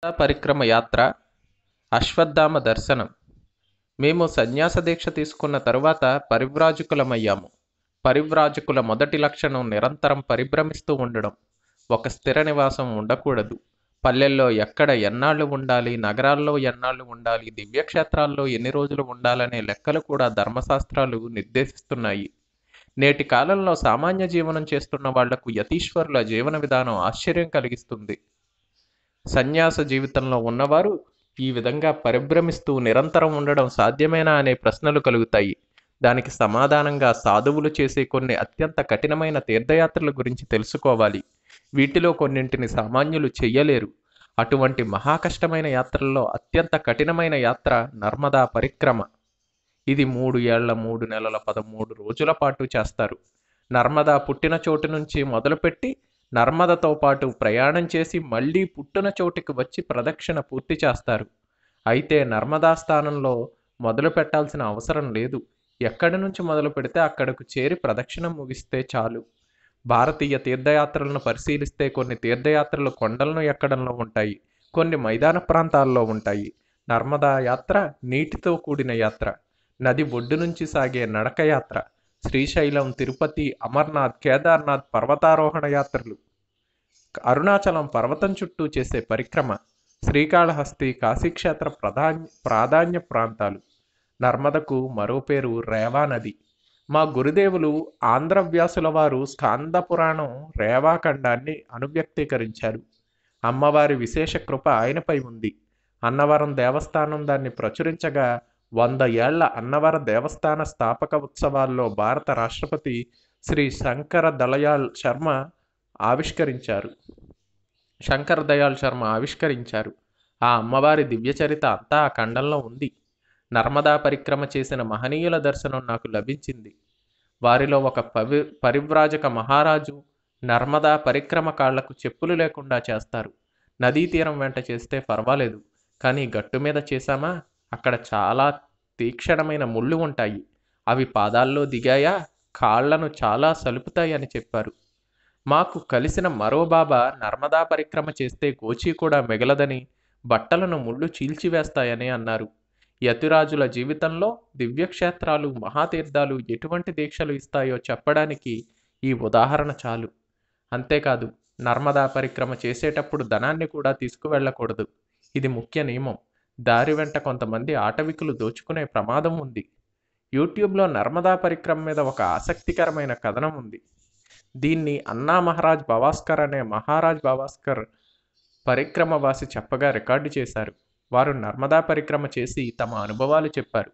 పరిక్రమ యాత్ర అశ్వత్థామ దర్శనం మేము సన్యాస దీక్ష తీసుకున్న తరువాత పరివ్రాజకులమయ్యాము పరివ్రాజకుల మొదటి లక్షణం నిరంతరం పరిభ్రమిస్తూ ఉండడం ఒక స్థిర నివాసం ఉండకూడదు పల్లెల్లో ఎక్కడ ఎన్నాళ్ళు ఉండాలి నగరాల్లో ఎన్నాళ్ళు ఉండాలి దివ్యక్షేత్రాల్లో ఎన్ని రోజులు ఉండాలనే లెక్కలు కూడా ధర్మశాస్త్రాలు నిర్దేశిస్తున్నాయి నేటి కాలంలో సామాన్య జీవనం చేస్తున్న వాళ్లకు యతీశ్వరుల జీవన విధానం ఆశ్చర్యం కలిగిస్తుంది సన్యాస జీవితంలో ఉన్నవారు ఈ విధంగా పరిభ్రమిస్తూ నిరంతరం ఉండడం సాధ్యమేనా అనే ప్రశ్నలు కలుగుతాయి దానికి సమాధానంగా సాధువులు చేసే కొన్ని అత్యంత కఠినమైన తీర్థయాత్రల గురించి తెలుసుకోవాలి వీటిలో కొన్నింటిని సామాన్యులు చెయ్యలేరు అటువంటి మహా కష్టమైన యాత్రల్లో అత్యంత కఠినమైన యాత్ర నర్మదా పరిక్రమ ఇది మూడు ఏళ్ల మూడు నెలల పదమూడు రోజుల పాటు చేస్తారు నర్మదా పుట్టిన చోటు నుంచి మొదలుపెట్టి నర్మదతో పాటు ప్రయాణం చేసి మళ్ళీ పుట్టిన చోటికి వచ్చి ప్రదక్షిణ పూర్తి చేస్తారు అయితే నర్మదా స్థానంలో మొదలు పెట్టాల్సిన అవసరం లేదు ఎక్కడి నుంచి మొదలు పెడితే అక్కడకు చేరి ప్రదక్షిణం ముగిస్తే చాలు భారతీయ తీర్థయాత్రలను పరిశీలిస్తే కొన్ని తీర్థయాత్రలు కొండలను ఎక్కడంలో ఉంటాయి కొన్ని మైదాన ప్రాంతాల్లో ఉంటాయి నర్మదా యాత్ర నీటితో కూడిన యాత్ర నది ఒడ్డు నుంచి సాగే నడక యాత్ర శ్రీశైలం తిరుపతి అమర్నాథ్ కేదార్నాథ్ పర్వతారోహణ యాత్రలు అరుణాచలం పర్వతం చుట్టూ చేసే పరిక్రమ శ్రీకాళహస్తి కాశీక్షేత్ర ప్రధాన్య ప్రాధాన్య ప్రాంతాలు నర్మదకు మరో పేరు రేవా నది మా గురుదేవులు ఆంధ్రవ్యాసుల వారు స్కాంద పురాణం రేవాఖండాన్ని అనువ్యక్తీకరించారు అమ్మవారి విశేష కృప ఆయనపై ఉంది అన్నవరం దేవస్థానం దాన్ని ప్రచురించగా వంద ఏళ్ల అన్నవర దేవస్థాన స్థాపక ఉత్సవాల్లో భారత రాష్ట్రపతి శ్రీ శంకర దళయాల్ శర్మ ఆవిష్కరించారు శంకర్ దయాళ్ శర్మ ఆవిష్కరించారు ఆ అమ్మవారి దివ్యచరిత అంతా ఆ ఖండంలో ఉంది నర్మదా పరిక్రమ చేసిన మహనీయుల దర్శనం నాకు లభించింది వారిలో ఒక పవి పరివ్రాజక మహారాజు నర్మదా పరిక్రమ కాళ్లకు చెప్పులు లేకుండా చేస్తారు నదీ తీరం వెంట చేస్తే పర్వాలేదు కానీ గట్టు మీద చేశామా అక్కడ చాలా తీక్షణమైన ముళ్ళు ఉంటాయి అవి పాదాల్లో దిగాయా కాళ్లను చాలా సలుపుతాయి అని చెప్పారు మాకు కలిసిన మరో బాబా నర్మదా పరిక్రమ చేస్తే గోచి కూడా మిగలదని బట్టలను ముళ్ళు చీల్చివేస్తాయని అన్నారు యతిరాజుల జీవితంలో దివ్యక్షేత్రాలు మహాతీర్థాలు ఎటువంటి దీక్షలు ఇస్తాయో చెప్పడానికి ఈ ఉదాహరణ చాలు అంతేకాదు నర్మదా పరిక్రమ చేసేటప్పుడు ధనాన్ని కూడా తీసుకువెళ్ళకూడదు ఇది ముఖ్య నియమం దారి వెంట కొంతమంది ఆటవికులు దోచుకునే ప్రమాదం ఉంది యూట్యూబ్లో నర్మదా పరిక్రమ మీద ఒక ఆసక్తికరమైన కథనం ఉంది దీన్ని అన్నా మహారాజ్ బవాస్కర్ అనే మహారాజ్ బవాస్కర్ పరిక్రమవాసి చెప్పగా రికార్డు చేశారు వారు నర్మదా పరిక్రమ చేసి తమ అనుభవాలు చెప్పారు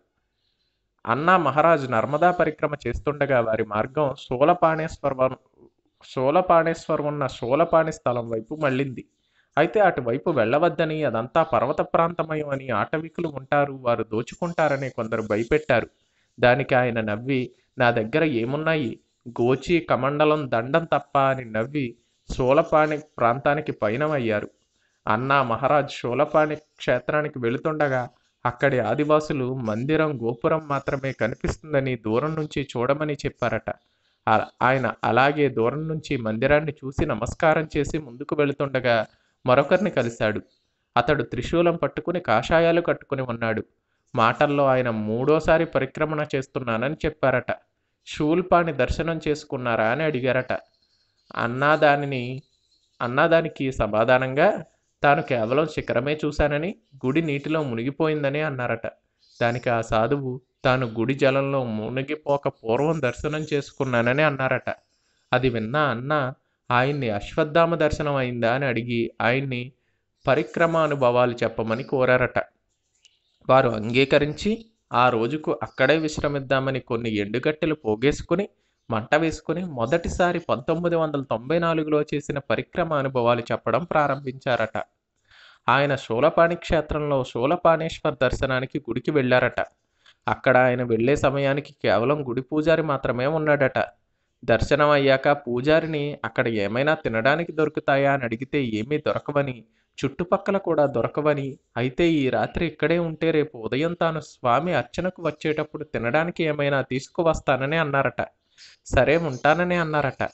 అన్నా మహారాజ్ నర్మదా పరిక్రమ చేస్తుండగా వారి మార్గం శూలపాణేశ్వరం శూలపాణేశ్వరం ఉన్న శూలపాణి స్థలం వైపు మళ్ళింది అయితే అటువైపు వెళ్ళవద్దని అదంతా పర్వత ప్రాంతమయం అని ఆటవికులు ఉంటారు వారు దోచుకుంటారని కొందరు భయపెట్టారు దానికి ఆయన నవ్వి నా దగ్గర ఏమున్నాయి గోచి కమండలం దండం తప్ప అని నవ్వి శూలపాణి ప్రాంతానికి పయనమయ్యారు అన్నా మహారాజ్ శూలపాణి క్షేత్రానికి వెళుతుండగా అక్కడి ఆదివాసులు మందిరం గోపురం మాత్రమే కనిపిస్తుందని దూరం నుంచి చూడమని చెప్పారట ఆయన అలాగే దూరం నుంచి మందిరాన్ని చూసి నమస్కారం చేసి ముందుకు వెళుతుండగా మరొకరిని కలిశాడు అతడు త్రిశూలం పట్టుకుని కాషాయాలు కట్టుకుని ఉన్నాడు మాటల్లో ఆయన మూడోసారి పరిక్రమణ చేస్తున్నానని చెప్పారట షూల్పాని దర్శనం చేసుకున్నారా అని అడిగారట అన్నాదానిని అన్నాదానికి సమాధానంగా తాను కేవలం శిఖరమే చూశానని గుడి నీటిలో మునిగిపోయిందని అన్నారట దానికి ఆ సాధువు తాను గుడి జలంలో మునిగిపోక పూర్వం దర్శనం చేసుకున్నానని అన్నారట అది విన్న అన్న ఆయన్ని అశ్వత్థామ దర్శనం అయిందా అని అడిగి ఆయన్ని పరిక్రమ అనుభవాలు చెప్పమని కోరారట వారు అంగీకరించి ఆ రోజుకు అక్కడే విశ్రమిద్దామని కొన్ని ఎండుగట్టెలు పోగేసుకుని మంట వేసుకుని మొదటిసారి పంతొమ్మిది వందల తొంభై నాలుగులో చేసిన పరిక్రమ అనుభవాలు చెప్పడం ప్రారంభించారట ఆయన శూలపాణి క్షేత్రంలో శూలపాణేశ్వర్ దర్శనానికి గుడికి వెళ్ళారట అక్కడ ఆయన వెళ్ళే సమయానికి కేవలం గుడి పూజారి మాత్రమే ఉన్నాడట దర్శనం అయ్యాక పూజారిని అక్కడ ఏమైనా తినడానికి దొరుకుతాయా అని అడిగితే ఏమీ దొరకవని చుట్టుపక్కల కూడా దొరకవని అయితే ఈ రాత్రి ఇక్కడే ఉంటే రేపు ఉదయం తాను స్వామి అర్చనకు వచ్చేటప్పుడు తినడానికి ఏమైనా తీసుకువస్తానని అన్నారట సరే ఉంటానని అన్నారట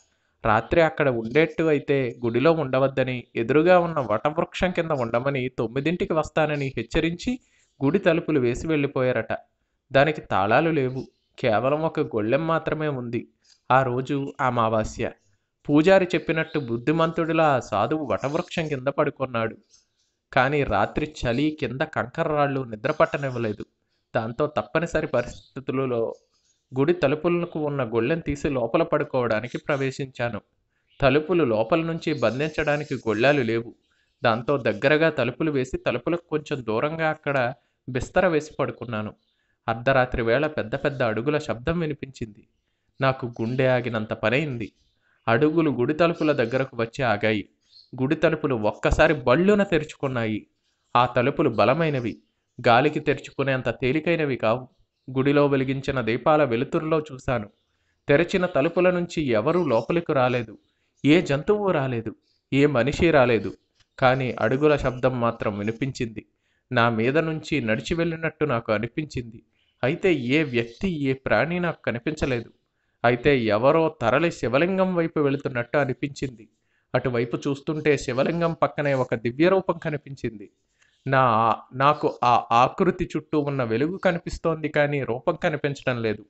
రాత్రి అక్కడ ఉండేట్టు అయితే గుడిలో ఉండవద్దని ఎదురుగా ఉన్న వటవృక్షం కింద ఉండమని తొమ్మిదింటికి వస్తానని హెచ్చరించి గుడి తలుపులు వేసి వెళ్ళిపోయారట దానికి తాళాలు లేవు కేవలం ఒక గొళ్ళెం మాత్రమే ఉంది ఆ రోజు అమావాస్య పూజారి చెప్పినట్టు బుద్ధిమంతుడిలా ఆ సాధువు వటవృక్షం కింద పడుకున్నాడు కానీ రాత్రి చలి కింద కంకర్రాళ్ళు నిద్ర పట్టనివ్వలేదు దాంతో తప్పనిసరి పరిస్థితులలో గుడి తలుపులకు ఉన్న గొళ్ళెం తీసి లోపల పడుకోవడానికి ప్రవేశించాను తలుపులు లోపల నుంచి బంధించడానికి గొళ్ళాలు లేవు దాంతో దగ్గరగా తలుపులు వేసి తలుపులకు కొంచెం దూరంగా అక్కడ బిస్తర వేసి పడుకున్నాను అర్ధరాత్రి వేళ పెద్ద పెద్ద అడుగుల శబ్దం వినిపించింది నాకు గుండె ఆగినంత పనైంది అడుగులు గుడి తలుపుల దగ్గరకు వచ్చి ఆగాయి గుడి తలుపులు ఒక్కసారి బళ్ళున తెరుచుకున్నాయి ఆ తలుపులు బలమైనవి గాలికి తెరుచుకునేంత తేలికైనవి కావు గుడిలో వెలిగించిన దీపాల వెలుతురులో చూశాను తెరచిన తలుపుల నుంచి ఎవరూ లోపలికి రాలేదు ఏ జంతువు రాలేదు ఏ మనిషి రాలేదు కానీ అడుగుల శబ్దం మాత్రం వినిపించింది నా మీద నుంచి నడిచి వెళ్ళినట్టు నాకు అనిపించింది అయితే ఏ వ్యక్తి ఏ ప్రాణి నాకు కనిపించలేదు అయితే ఎవరో తరలి శివలింగం వైపు వెళుతున్నట్టు అనిపించింది అటువైపు చూస్తుంటే శివలింగం పక్కనే ఒక దివ్య రూపం కనిపించింది నా నాకు ఆ ఆకృతి చుట్టూ ఉన్న వెలుగు కనిపిస్తోంది కానీ రూపం కనిపించడం లేదు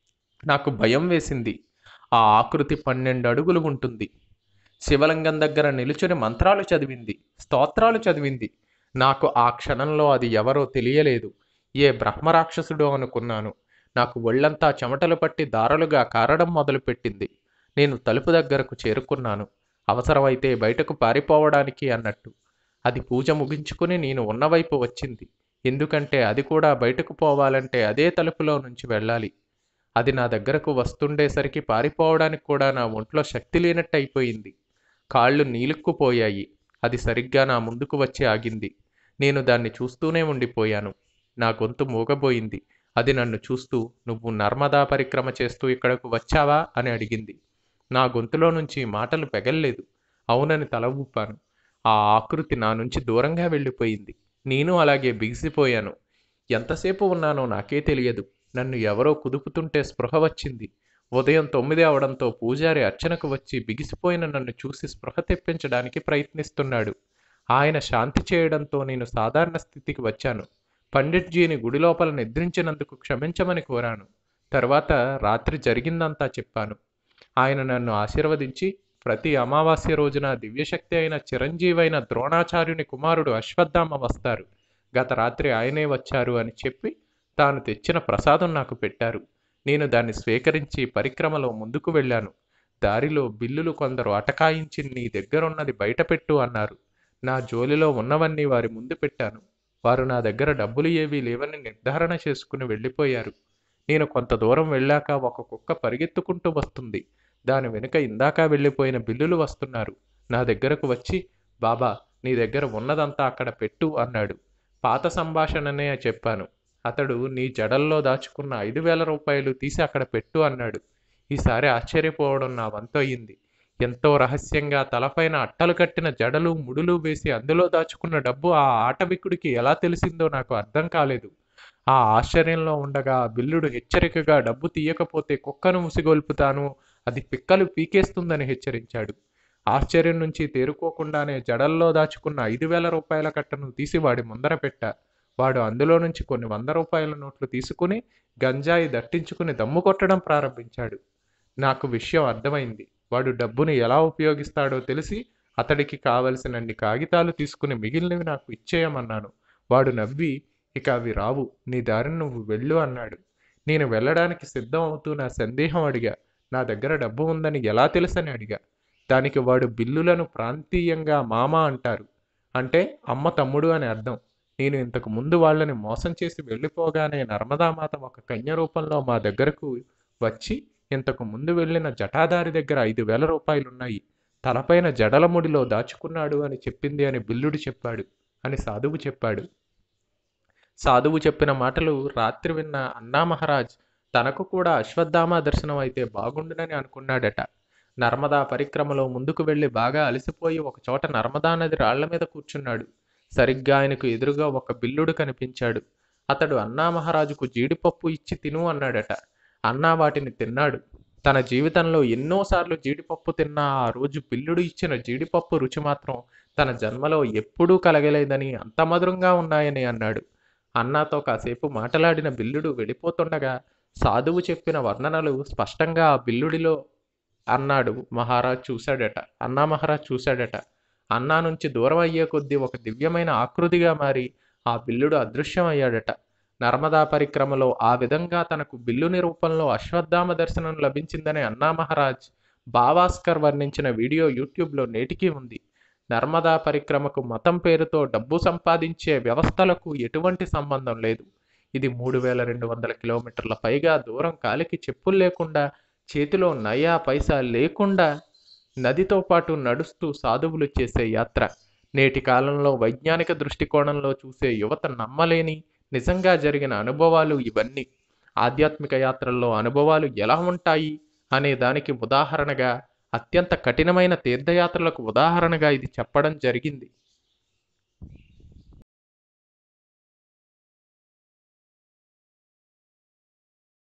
నాకు భయం వేసింది ఆ ఆకృతి పన్నెండు అడుగులు ఉంటుంది శివలింగం దగ్గర నిలుచుని మంత్రాలు చదివింది స్తోత్రాలు చదివింది నాకు ఆ క్షణంలో అది ఎవరో తెలియలేదు ఏ బ్రహ్మరాక్షసుడో అనుకున్నాను నాకు ఒళ్ళంతా చెమటలు పట్టి దారలుగా కారడం మొదలుపెట్టింది నేను తలుపు దగ్గరకు చేరుకున్నాను అవసరమైతే బయటకు పారిపోవడానికి అన్నట్టు అది పూజ ముగించుకుని నేను ఉన్నవైపు వచ్చింది ఎందుకంటే అది కూడా బయటకు పోవాలంటే అదే తలుపులో నుంచి వెళ్ళాలి అది నా దగ్గరకు వస్తుండేసరికి పారిపోవడానికి కూడా నా ఒంట్లో శక్తి లేనట్టు అయిపోయింది కాళ్ళు నీలుక్కుపోయాయి అది సరిగ్గా నా ముందుకు వచ్చి ఆగింది నేను దాన్ని చూస్తూనే ఉండిపోయాను నా గొంతు మూగబోయింది అది నన్ను చూస్తూ నువ్వు నర్మదా పరిక్రమ చేస్తూ ఇక్కడకు వచ్చావా అని అడిగింది నా గొంతులో నుంచి మాటలు పెగల్లేదు అవునని తల ఊపాను ఆ ఆకృతి నా నుంచి దూరంగా వెళ్ళిపోయింది నేను అలాగే బిగిసిపోయాను ఎంతసేపు ఉన్నానో నాకే తెలియదు నన్ను ఎవరో కుదుపుతుంటే స్పృహ వచ్చింది ఉదయం తొమ్మిది అవడంతో పూజారి అర్చనకు వచ్చి బిగిసిపోయిన నన్ను చూసి స్పృహ తెప్పించడానికి ప్రయత్నిస్తున్నాడు ఆయన శాంతి చేయడంతో నేను సాధారణ స్థితికి వచ్చాను పండిట్జీని గుడి లోపల నిద్రించినందుకు క్షమించమని కోరాను తర్వాత రాత్రి జరిగిందంతా చెప్పాను ఆయన నన్ను ఆశీర్వదించి ప్రతి అమావాస్య రోజున దివ్యశక్తి అయిన చిరంజీవైన ద్రోణాచార్యుని కుమారుడు అశ్వత్థామ వస్తారు గత రాత్రి ఆయనే వచ్చారు అని చెప్పి తాను తెచ్చిన ప్రసాదం నాకు పెట్టారు నేను దాన్ని స్వీకరించి పరిక్రమలో ముందుకు వెళ్ళాను దారిలో బిల్లులు కొందరు అటకాయించి నీ దగ్గరున్నది బయటపెట్టు అన్నారు నా జోలిలో ఉన్నవన్నీ వారి ముందు పెట్టాను వారు నా దగ్గర డబ్బులు ఏవీ లేవని నిర్ధారణ చేసుకుని వెళ్ళిపోయారు నేను కొంత దూరం వెళ్ళాక ఒక కుక్క పరిగెత్తుకుంటూ వస్తుంది దాని వెనుక ఇందాక వెళ్ళిపోయిన బిల్లులు వస్తున్నారు నా దగ్గరకు వచ్చి బాబా నీ దగ్గర ఉన్నదంతా అక్కడ పెట్టు అన్నాడు పాత సంభాషణనే చెప్పాను అతడు నీ జడల్లో దాచుకున్న ఐదు వేల రూపాయలు తీసి అక్కడ పెట్టు అన్నాడు ఈసారి ఆశ్చర్యపోవడం నా వంతు అయింది ఎంతో రహస్యంగా తలపైన అట్టలు కట్టిన జడలు ముడులు వేసి అందులో దాచుకున్న డబ్బు ఆ ఆటవికుడికి ఎలా తెలిసిందో నాకు అర్థం కాలేదు ఆ ఆశ్చర్యంలో ఉండగా ఆ బిల్లుడు హెచ్చరికగా డబ్బు తీయకపోతే కుక్కను ముసిగొల్పుతాను అది పిక్కలు పీకేస్తుందని హెచ్చరించాడు ఆశ్చర్యం నుంచి తేరుకోకుండానే జడల్లో దాచుకున్న ఐదు వేల రూపాయల కట్టను తీసి వాడి ముందర పెట్టా వాడు అందులో నుంచి కొన్ని వంద రూపాయల నోట్లు తీసుకుని గంజాయి దట్టించుకుని దమ్ము కొట్టడం ప్రారంభించాడు నాకు విషయం అర్థమైంది వాడు డబ్బుని ఎలా ఉపయోగిస్తాడో తెలిసి అతడికి కావలసినన్ని కాగితాలు తీసుకుని మిగిలినవి నాకు ఇచ్చేయమన్నాను వాడు నవ్వి ఇక అవి రావు నీ దారిని నువ్వు వెళ్ళు అన్నాడు నేను వెళ్ళడానికి సిద్ధం అవుతూ నా సందేహం అడిగా నా దగ్గర డబ్బు ఉందని ఎలా తెలుసని అడిగా దానికి వాడు బిల్లులను ప్రాంతీయంగా మామ అంటారు అంటే అమ్మ తమ్ముడు అని అర్థం నేను ఇంతకు ముందు వాళ్ళని మోసం చేసి వెళ్ళిపోగానే నర్మదామాత ఒక కన్య రూపంలో మా దగ్గరకు వచ్చి ఇంతకు ముందు వెళ్ళిన జటాదారి దగ్గర ఐదు వేల రూపాయలున్నాయి తలపైన జడల ముడిలో దాచుకున్నాడు అని చెప్పింది అని బిల్లుడు చెప్పాడు అని సాధువు చెప్పాడు సాధువు చెప్పిన మాటలు రాత్రి విన్న అన్నా మహారాజ్ తనకు కూడా అశ్వత్థామ దర్శనం అయితే బాగుండునని అనుకున్నాడట నర్మదా పరిక్రమలో ముందుకు వెళ్ళి బాగా అలసిపోయి ఒక చోట నర్మదా నది రాళ్ల మీద కూర్చున్నాడు సరిగ్గా ఆయనకు ఎదురుగా ఒక బిల్లుడు కనిపించాడు అతడు అన్నా మహారాజుకు జీడిపప్పు ఇచ్చి తిను అన్నాడట అన్నా వాటిని తిన్నాడు తన జీవితంలో ఎన్నోసార్లు జీడిపప్పు తిన్న ఆ రోజు పిల్లుడు ఇచ్చిన జీడిపప్పు రుచి మాత్రం తన జన్మలో ఎప్పుడూ కలగలేదని అంత మధురంగా ఉన్నాయని అన్నాడు అన్నాతో కాసేపు మాటలాడిన బిల్లుడు వెళ్ళిపోతుండగా సాధువు చెప్పిన వర్ణనలు స్పష్టంగా ఆ బిల్లుడిలో అన్నాడు మహారాజ్ చూశాడట అన్నా మహారాజ్ చూశాడట అన్నా నుంచి దూరం అయ్యే కొద్దీ ఒక దివ్యమైన ఆకృతిగా మారి ఆ బిల్లుడు అదృశ్యమయ్యాడట నర్మదా పరిక్రమలో ఆ విధంగా తనకు బిల్లుని రూపంలో అశ్వత్థామ దర్శనం లభించిందని అన్నా మహారాజ్ బావాస్కర్ వర్ణించిన వీడియో యూట్యూబ్లో నేటికీ ఉంది నర్మదా పరిక్రమకు మతం పేరుతో డబ్బు సంపాదించే వ్యవస్థలకు ఎటువంటి సంబంధం లేదు ఇది మూడు వేల రెండు వందల కిలోమీటర్ల పైగా దూరం కాలికి చెప్పులు లేకుండా చేతిలో నయా పైసా లేకుండా నదితో పాటు నడుస్తూ సాధువులు చేసే యాత్ర నేటి కాలంలో వైజ్ఞానిక దృష్టికోణంలో చూసే యువత నమ్మలేని నిజంగా జరిగిన అనుభవాలు ఇవన్నీ ఆధ్యాత్మిక యాత్రల్లో అనుభవాలు ఎలా ఉంటాయి అనే దానికి ఉదాహరణగా అత్యంత కఠినమైన తీర్థయాత్రలకు ఉదాహరణగా ఇది చెప్పడం జరిగింది